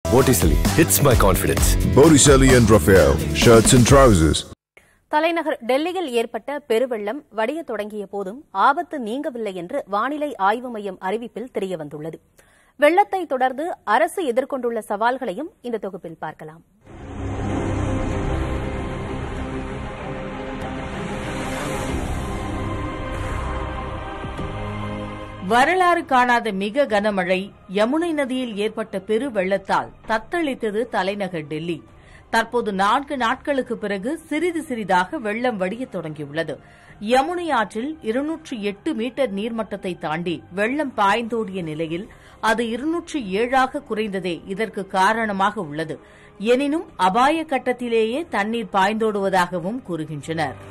Botticelli hits my confidence. Botticelli and Raphael, shirts and trousers. தலைநகர் டெல்லியில் ஏற்பட்ட பெருவெள்ளம் வடியத் தொடங்கிய போதும் ஆபத்து நீங்கவில்லை என்று வானிலை ஆய்வு மையம் அறிவிப்பில் தெரியவந்துள்ளது வெள்ளத்தை தொடர்ந்து அரசு எதிர்கொண்டுள்ள சவால்களையும் இந்த தொகுப்பில் பார்க்கலாம் வரலாறு காணாத மிக கனமழை யமுனை நதியில் ஏற்பட்ட பெரு வெள்ளத்தால் தத்தளித்தது தலைநகர் டெல்லி தற்போது நான்கு நாட்களுக்கு பிறகு சிறிது சிறிதாக வெள்ளம் வடியத் தொடங்கியுள்ளது யமுனை ஆற்றில் இருநூற்று எட்டு மீட்டர் நீர்மட்டத்தை தாண்டி வெள்ளம் பாய்ந்தோடிய நிலையில் அது இருநூற்று ஏழாக குறைந்ததே இதற்கு காரணமாக உள்ளது எனினும் அபாய கட்டத்திலேயே தண்ணீர் பாய்ந்தோடுவதாகவும் கூறுகின்றனர்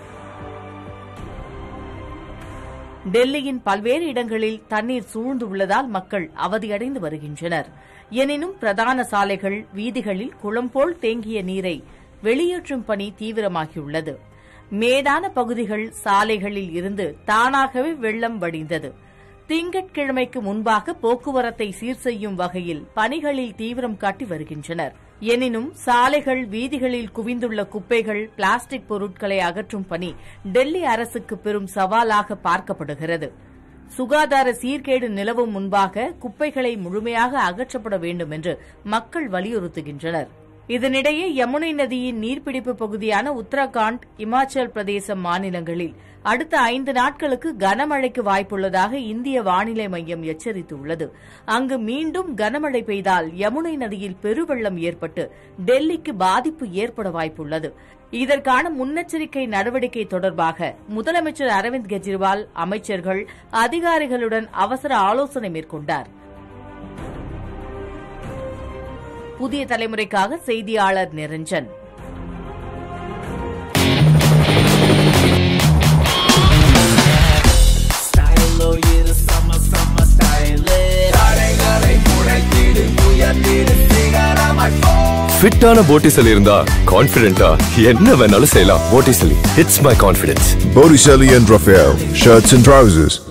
டெல்லியின் பல்வேறு இடங்களில் தண்ணீர் சூழ்ந்து உள்ளதால் மக்கள் அவதியடைந்து வருகின்றனர் எனினும் பிரதான சாலைகள் வீதிகளில் குளம் போல் தேங்கிய நீரை வெளியேற்றும் பணி தீவிரமாகியுள்ளது மேடான பகுதிகள் சாலைகளில் இருந்து தானாகவே வெள்ளம் வடிந்தது திங்கட்கிழமைக்கு முன்பாக போக்குவரத்தை சீர் செய்யும் வகையில் பணிகளில் தீவிரம் காட்டி வருகின்றனர் எனினும் சாலைகள் வீதிகளில் குவிந்துள்ள குப்பைகள் பிளாஸ்டிக் பொருட்களை அகற்றும் பணி டெல்லி அரசுக்கு பெரும் சவாலாக பார்க்கப்படுகிறது சுகாதார சீர்கேடு நிலவும் முன்பாக குப்பைகளை முழுமையாக அகற்றப்பட வேண்டும் என்று மக்கள் வலியுறுத்துகின்றனர் இதனிடையே யமுனை நதியின் நீர்பிடிப்பு பகுதியான உத்தரகாண்ட் இமாச்சல் பிரதேசம் மாநிலங்களில் அடுத்த ஐந்து நாட்களுக்கு கனமழைக்கு வாய்ப்புள்ளதாக இந்திய வானிலை மையம் எச்சரித்துள்ளது அங்கு மீண்டும் கனமழை பெய்தால் யமுனை நதியில் பெருவெள்ளம் ஏற்பட்டு டெல்லிக்கு பாதிப்பு ஏற்பட வாய்ப்புள்ளது இதற்கான முன்னெச்சரிக்கை நடவடிக்கை தொடர்பாக முதலமைச்சர் அரவிந்த் கெஜ்ரிவால் அமைச்சர்கள் அதிகாரிகளுடன் அவசர ஆலோசனை மேற்கொண்டார் புதிய தலைமுறைக்காக செய்தியாளர் நிரஞ்சன் ஃபிட்டான Botticelli இருந்தா கான்ஃபிடென்ட்டா என்ன வேணாலும் செய்யலாம் Botticelli hits my confidence. Botticelli and Raphael, shirts and trousers.